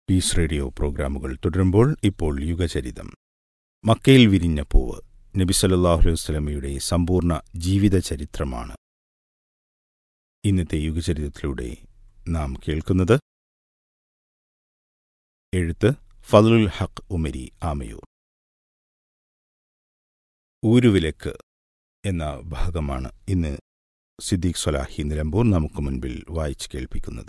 Piece radio പ്രോഗ്രാമുകൾ തുടരുമ്പോൾ ഇപ്പോൾ യുഗചരിതം മക്കയിൽ വിരിഞ്ഞ പൂവ് നബി സല്ലല്ലാഹു അലൈഹി വസല്ലമയുടെ സമ്പൂർണ്ണ ജീവിത ചരിത്രമാണ് ഇന്നത്തെ യുഗചരിതത്തിലൂടെ നാം കേൾക്കുന്നത് എഴുത്ത് ഫضലുൽ ഹക്ക് ഉമരി ആമയൂർ ഊരുവിലക്ക് എന്ന ഭാഗമാണ് ഇന്ന് സിദ്ദീഖ് സൊലാഹി നിലമ്പൂർ നമുക്ക് മുൻപിൽ വായിച്ചു കേൾപ്പിക്കുന്നത്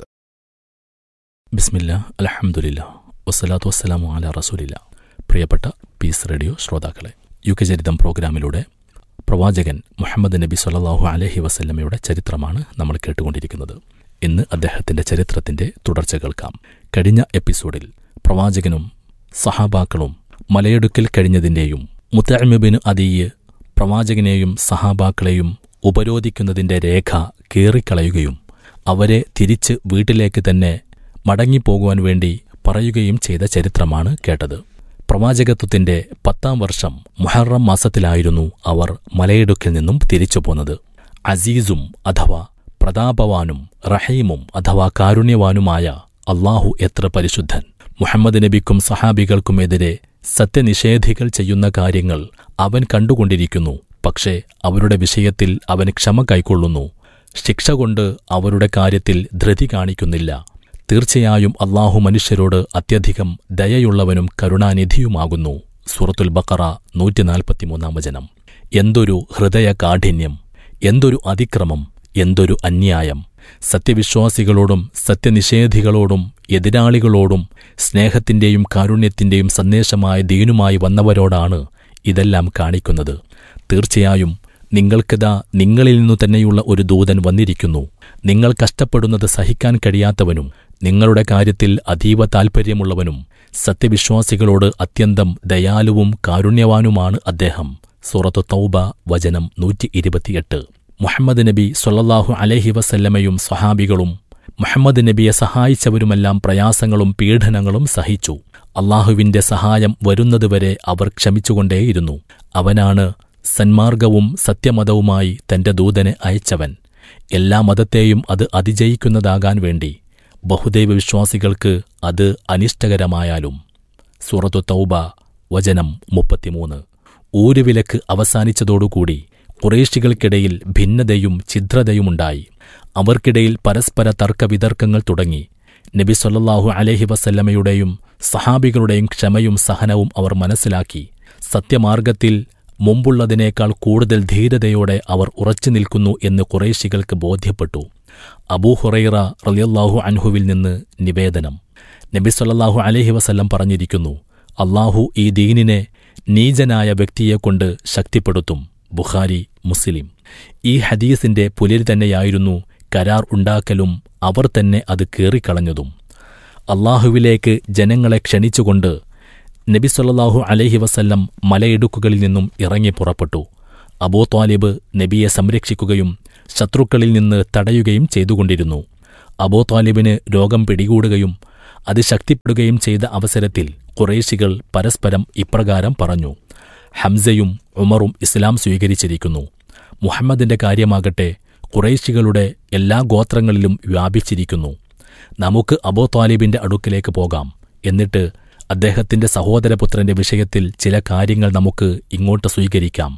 ബിസ്മില്ല അലഹമുല്ല വസ്സലാത്തു വസ്സലാമു അല റസൂലില്ല പ്രിയപ്പെട്ട പീസ് റേഡിയോ ശ്രോതാക്കളെ യുഗചരിതം പ്രോഗ്രാമിലൂടെ പ്രവാചകൻ മുഹമ്മദ് നബി സല്ലാഹു അലഹി വസല്ലമയുടെ ചരിത്രമാണ് നമ്മൾ കേട്ടുകൊണ്ടിരിക്കുന്നത് ഇന്ന് അദ്ദേഹത്തിന്റെ ചരിത്രത്തിന്റെ തുടർച്ച കേൾക്കാം കഴിഞ്ഞ എപ്പിസോഡിൽ പ്രവാചകനും സഹാബാക്കളും മലയെടുക്കൽ കഴിഞ്ഞതിന്റെയും മുത്തഅമിബിന് അതിയ് പ്രവാചകനെയും സഹാബാക്കളെയും ഉപരോധിക്കുന്നതിന്റെ രേഖ കീറിക്കളയുകയും അവരെ തിരിച്ച് വീട്ടിലേക്ക് തന്നെ മടങ്ങിപ്പോകുവാൻ വേണ്ടി പറയുകയും ചെയ്ത ചരിത്രമാണ് കേട്ടത് പ്രവാചകത്വത്തിന്റെ പത്താം വർഷം മുഹറം മാസത്തിലായിരുന്നു അവർ മലയിടുക്കിൽ നിന്നും തിരിച്ചു പോന്നത് അസീസും അഥവാ പ്രതാപവാനും റഹീമും അഥവാ കാരുണ്യവാനുമായ അള്ളാഹു എത്ര പരിശുദ്ധൻ മുഹമ്മദ് നബിക്കും സഹാബികൾക്കുമെതിരെ സത്യനിഷേധികൾ ചെയ്യുന്ന കാര്യങ്ങൾ അവൻ കണ്ടുകൊണ്ടിരിക്കുന്നു പക്ഷേ അവരുടെ വിഷയത്തിൽ അവൻ ക്ഷമ കൈക്കൊള്ളുന്നു ശിക്ഷ കൊണ്ട് അവരുടെ കാര്യത്തിൽ ധൃതി കാണിക്കുന്നില്ല തീർച്ചയായും അള്ളാഹു മനുഷ്യരോട് അത്യധികം ദയയുള്ളവനും കരുണാനിധിയുമാകുന്നു സൂറത്തുൽ ബക്കറ നൂറ്റിനാൽപ്പത്തിമൂന്നാം വചനം എന്തൊരു ഹൃദയ കാഠിന്യം എന്തൊരു അതിക്രമം എന്തൊരു അന്യായം സത്യവിശ്വാസികളോടും സത്യനിഷേധികളോടും എതിരാളികളോടും സ്നേഹത്തിന്റെയും കാരുണ്യത്തിന്റെയും സന്ദേശമായ ദീനുമായി വന്നവരോടാണ് ഇതെല്ലാം കാണിക്കുന്നത് തീർച്ചയായും നിങ്ങൾക്കിതാ നിങ്ങളിൽ നിന്നു തന്നെയുള്ള ഒരു ദൂതൻ വന്നിരിക്കുന്നു നിങ്ങൾ കഷ്ടപ്പെടുന്നത് സഹിക്കാൻ കഴിയാത്തവനും നിങ്ങളുടെ കാര്യത്തിൽ അതീവ താൽപ്പര്യമുള്ളവനും സത്യവിശ്വാസികളോട് അത്യന്തം ദയാലുവും കാരുണ്യവാനുമാണ് അദ്ദേഹം സൂറത്തു തൗബ വചനം നൂറ്റി ഇരുപത്തിയെട്ട് മുഹമ്മദ് നബി സൊല്ലാഹു അലഹി വസല്ലമയും സ്വഹാബികളും മുഹമ്മദ് നബിയെ സഹായിച്ചവരുമെല്ലാം പ്രയാസങ്ങളും പീഡനങ്ങളും സഹിച്ചു അള്ളാഹുവിന്റെ സഹായം വരുന്നതുവരെ അവർ ക്ഷമിച്ചുകൊണ്ടേയിരുന്നു അവനാണ് സന്മാർഗവും സത്യമതവുമായി തന്റെ ദൂതനെ അയച്ചവൻ എല്ലാ മതത്തെയും അത് അതിജയിക്കുന്നതാകാൻ വേണ്ടി ബഹുദൈവ വിശ്വാസികൾക്ക് അത് അനിഷ്ടകരമായാലും സൂറത്തു തൗബ വചനം മുപ്പത്തിമൂന്ന് ഊരുവിലക്ക് അവസാനിച്ചതോടുകൂടി കുറേശികൾക്കിടയിൽ ഭിന്നതയും ഛിദ്രതയുമുണ്ടായി അവർക്കിടയിൽ പരസ്പര തർക്കവിതർക്കങ്ങൾ തുടങ്ങി നബി സൊല്ലാഹു അലഹി വസല്ലമയുടെയും സഹാബികളുടെയും ക്ഷമയും സഹനവും അവർ മനസ്സിലാക്കി സത്യമാർഗത്തിൽ മുമ്പുള്ളതിനേക്കാൾ കൂടുതൽ ധീരതയോടെ അവർ ഉറച്ചു നിൽക്കുന്നു എന്ന് കുറേശികൾക്ക് ബോധ്യപ്പെട്ടു അബൂഹുറൈറ റലിയല്ലാഹു അൻഹുവിൽ നിന്ന് നിവേദനം നബി സൊല്ലാഹു അലഹി വസല്ലം പറഞ്ഞിരിക്കുന്നു അള്ളാഹു ഈ ദീനിനെ നീചനായ വ്യക്തിയെക്കൊണ്ട് ശക്തിപ്പെടുത്തും ബുഖാരി മുസ്ലിം ഈ ഹദീസിന്റെ പുലരി തന്നെയായിരുന്നു കരാർ ഉണ്ടാക്കലും അവർ തന്നെ അത് കീറിക്കളഞ്ഞതും അള്ളാഹുവിലേക്ക് ജനങ്ങളെ ക്ഷണിച്ചുകൊണ്ട് നബി സൊല്ലാഹു അലഹി വസല്ലം മലയിടുക്കുകളിൽ നിന്നും ഇറങ്ങി പുറപ്പെട്ടു അബൂ ത്വാലിബ് നബിയെ സംരക്ഷിക്കുകയും ശത്രുക്കളിൽ നിന്ന് തടയുകയും ചെയ്തുകൊണ്ടിരുന്നു അബൂ ത്വാലിബിന് രോഗം പിടികൂടുകയും അത് ശക്തിപ്പെടുകയും ചെയ്ത അവസരത്തിൽ കുറേശികൾ പരസ്പരം ഇപ്രകാരം പറഞ്ഞു ഹംസയും ഉമറും ഇസ്ലാം സ്വീകരിച്ചിരിക്കുന്നു മുഹമ്മദിന്റെ കാര്യമാകട്ടെ കുറേശികളുടെ എല്ലാ ഗോത്രങ്ങളിലും വ്യാപിച്ചിരിക്കുന്നു നമുക്ക് അബോ താലിബിന്റെ അടുക്കിലേക്ക് പോകാം എന്നിട്ട് അദ്ദേഹത്തിന്റെ സഹോദരപുത്രന്റെ വിഷയത്തിൽ ചില കാര്യങ്ങൾ നമുക്ക് ഇങ്ങോട്ട് സ്വീകരിക്കാം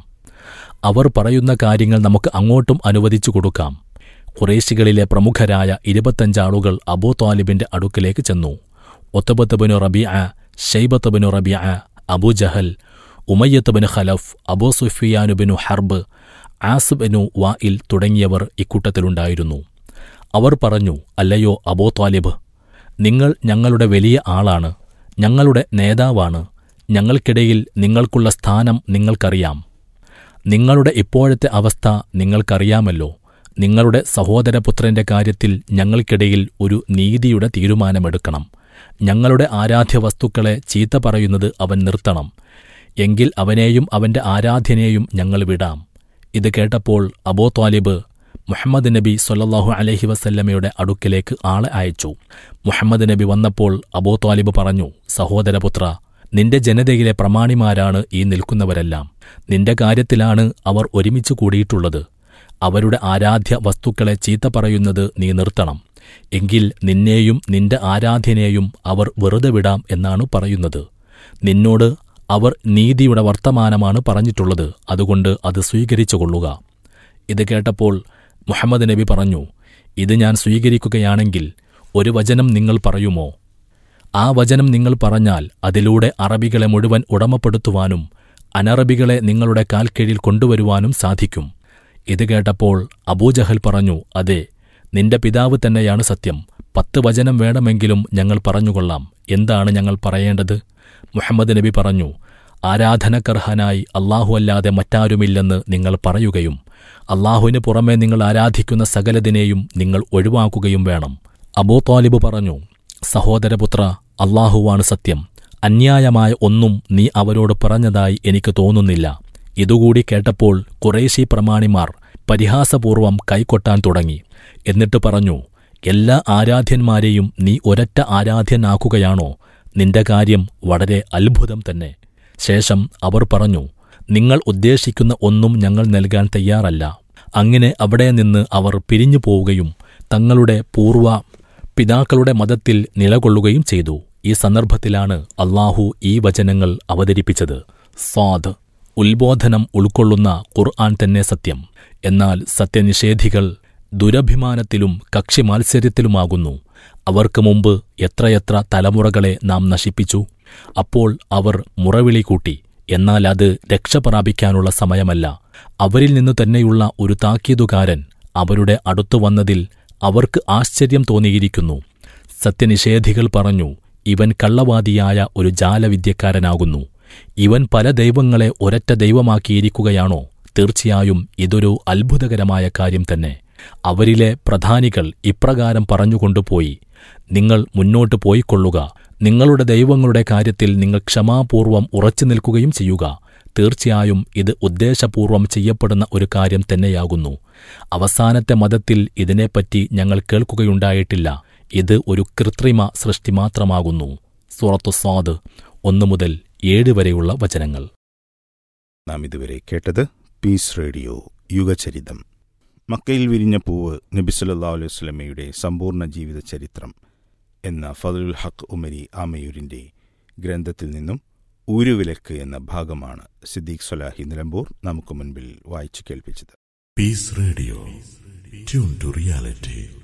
അവർ പറയുന്ന കാര്യങ്ങൾ നമുക്ക് അങ്ങോട്ടും അനുവദിച്ചു കൊടുക്കാം കുറേശികളിലെ പ്രമുഖരായ ഇരുപത്തഞ്ചാളുകൾ അബൂ താലിബിന്റെ അടുക്കിലേക്ക് ചെന്നു ഒത്തബത്തബിനു റബിയ ഷെയ്ബത്തബിനു റബിയ അബു ജഹൽ ഉമയ്യത്തബിന് ഖലഫ് അബൂ സുഫിയാനുബിനു ഹർബ് ആസുബിനു വായിൽ തുടങ്ങിയവർ ഇക്കൂട്ടത്തിലുണ്ടായിരുന്നു അവർ പറഞ്ഞു അല്ലയോ അബോ താലിബ് നിങ്ങൾ ഞങ്ങളുടെ വലിയ ആളാണ് ഞങ്ങളുടെ നേതാവാണ് ഞങ്ങൾക്കിടയിൽ നിങ്ങൾക്കുള്ള സ്ഥാനം നിങ്ങൾക്കറിയാം നിങ്ങളുടെ ഇപ്പോഴത്തെ അവസ്ഥ നിങ്ങൾക്കറിയാമല്ലോ നിങ്ങളുടെ സഹോദരപുത്രന്റെ കാര്യത്തിൽ ഞങ്ങൾക്കിടയിൽ ഒരു നീതിയുടെ തീരുമാനമെടുക്കണം ഞങ്ങളുടെ ആരാധ്യ വസ്തുക്കളെ ചീത്ത പറയുന്നത് അവൻ നിർത്തണം എങ്കിൽ അവനെയും അവന്റെ ആരാധ്യനെയും ഞങ്ങൾ വിടാം ഇത് കേട്ടപ്പോൾ അബോ ത്വാലിബ് മുഹമ്മദ് നബി സൊല്ലാഹു അലഹി വസല്ലമയുടെ അടുക്കിലേക്ക് ആളെ അയച്ചു മുഹമ്മദ് നബി വന്നപ്പോൾ അബോ ത്വാലിബ് പറഞ്ഞു സഹോദരപുത്ര നിന്റെ ജനതയിലെ പ്രമാണിമാരാണ് ഈ നിൽക്കുന്നവരെല്ലാം നിന്റെ കാര്യത്തിലാണ് അവർ ഒരുമിച്ച് കൂടിയിട്ടുള്ളത് അവരുടെ ആരാധ്യ വസ്തുക്കളെ ചീത്ത പറയുന്നത് നീ നിർത്തണം എങ്കിൽ നിന്നെയും നിന്റെ ആരാധ്യനെയും അവർ വെറുതെ വിടാം എന്നാണ് പറയുന്നത് നിന്നോട് അവർ നീതിയുടെ വർത്തമാനമാണ് പറഞ്ഞിട്ടുള്ളത് അതുകൊണ്ട് അത് സ്വീകരിച്ചു കൊള്ളുക ഇത് കേട്ടപ്പോൾ മുഹമ്മദ് നബി പറഞ്ഞു ഇത് ഞാൻ സ്വീകരിക്കുകയാണെങ്കിൽ ഒരു വചനം നിങ്ങൾ പറയുമോ ആ വചനം നിങ്ങൾ പറഞ്ഞാൽ അതിലൂടെ അറബികളെ മുഴുവൻ ഉടമപ്പെടുത്തുവാനും അനറബികളെ നിങ്ങളുടെ കാൽക്കീഴിൽ കൊണ്ടുവരുവാനും സാധിക്കും ഇത് കേട്ടപ്പോൾ അബൂജഹൽ പറഞ്ഞു അതെ നിന്റെ പിതാവ് തന്നെയാണ് സത്യം പത്ത് വചനം വേണമെങ്കിലും ഞങ്ങൾ പറഞ്ഞുകൊള്ളാം എന്താണ് ഞങ്ങൾ പറയേണ്ടത് മുഹമ്മദ് നബി പറഞ്ഞു ആരാധനക്കർഹനായി അല്ലാഹു അല്ലാതെ മറ്റാരുമില്ലെന്ന് നിങ്ങൾ പറയുകയും അള്ളാഹുവിന് പുറമെ നിങ്ങൾ ആരാധിക്കുന്ന സകലതിനെയും നിങ്ങൾ ഒഴിവാക്കുകയും വേണം അബൂ താലിബ് പറഞ്ഞു സഹോദരപുത്ര അള്ളാഹുവാണ് സത്യം അന്യായമായ ഒന്നും നീ അവരോട് പറഞ്ഞതായി എനിക്ക് തോന്നുന്നില്ല ഇതുകൂടി കേട്ടപ്പോൾ കുറേശി പ്രമാണിമാർ പരിഹാസപൂർവം കൈക്കൊട്ടാൻ തുടങ്ങി എന്നിട്ട് പറഞ്ഞു എല്ലാ ആരാധ്യന്മാരെയും നീ ഒരൊറ്റ ആരാധ്യനാക്കുകയാണോ നിന്റെ കാര്യം വളരെ അത്ഭുതം തന്നെ ശേഷം അവർ പറഞ്ഞു നിങ്ങൾ ഉദ്ദേശിക്കുന്ന ഒന്നും ഞങ്ങൾ നൽകാൻ തയ്യാറല്ല അങ്ങനെ അവിടെ നിന്ന് അവർ പിരിഞ്ഞു പോവുകയും തങ്ങളുടെ പൂർവ പിതാക്കളുടെ മതത്തിൽ നിലകൊള്ളുകയും ചെയ്തു ഈ സന്ദർഭത്തിലാണ് അള്ളാഹു ഈ വചനങ്ങൾ അവതരിപ്പിച്ചത് സ്വാദ് ഉത്ബോധനം ഉൾക്കൊള്ളുന്ന ഖുർആൻ തന്നെ സത്യം എന്നാൽ സത്യനിഷേധികൾ ദുരഭിമാനത്തിലും കക്ഷി മാത്സര്യത്തിലുമാകുന്നു അവർക്ക് മുമ്പ് എത്രയെത്ര തലമുറകളെ നാം നശിപ്പിച്ചു അപ്പോൾ അവർ മുറവിളി കൂട്ടി എന്നാൽ അത് രക്ഷ പ്രാപിക്കാനുള്ള സമയമല്ല അവരിൽ നിന്നു തന്നെയുള്ള ഒരു താക്കീതുകാരൻ അവരുടെ അടുത്തു വന്നതിൽ അവർക്ക് ആശ്ചര്യം തോന്നിയിരിക്കുന്നു സത്യനിഷേധികൾ പറഞ്ഞു ഇവൻ കള്ളവാദിയായ ഒരു ജാലവിദ്യക്കാരനാകുന്നു ഇവൻ പല ദൈവങ്ങളെ ഒരൊറ്റ ദൈവമാക്കിയിരിക്കുകയാണോ തീർച്ചയായും ഇതൊരു അത്ഭുതകരമായ കാര്യം തന്നെ അവരിലെ പ്രധാനികൾ ഇപ്രകാരം പറഞ്ഞുകൊണ്ടുപോയി നിങ്ങൾ മുന്നോട്ട് പോയിക്കൊള്ളുക നിങ്ങളുടെ ദൈവങ്ങളുടെ കാര്യത്തിൽ നിങ്ങൾ ക്ഷമാപൂർവം ഉറച്ചു നിൽക്കുകയും ചെയ്യുക തീർച്ചയായും ഇത് ഉദ്ദേശപൂർവം ചെയ്യപ്പെടുന്ന ഒരു കാര്യം തന്നെയാകുന്നു അവസാനത്തെ മതത്തിൽ ഇതിനെപ്പറ്റി ഞങ്ങൾ കേൾക്കുകയുണ്ടായിട്ടില്ല ഇത് ഒരു കൃത്രിമ സൃഷ്ടി മാത്രമാകുന്നു സൂറത്തു സ്വാദ് ഒന്നു മുതൽ ഏഴ് വരെയുള്ള വചനങ്ങൾ നാം ഇതുവരെ കേട്ടത് പീസ് റേഡിയോ യുഗചരിതം മക്കയിൽ വിരിഞ്ഞ പൂവ് നബിസുല്ലാ അലൈഹി സ്വലമയുടെ സമ്പൂർണ്ണ ജീവിത ചരിത്രം എന്ന ഫതുൽ ഹക്ക് ഉമരി ആമയൂരിന്റെ ഗ്രന്ഥത്തിൽ നിന്നും ഊരുവിലക്ക് എന്ന ഭാഗമാണ് സിദ്ദീഖ് സൊലാഹി നിലമ്പൂർ നമുക്ക് മുൻപിൽ വായിച്ചു കേൾപ്പിച്ചത് Peace Radio. Tune to reality.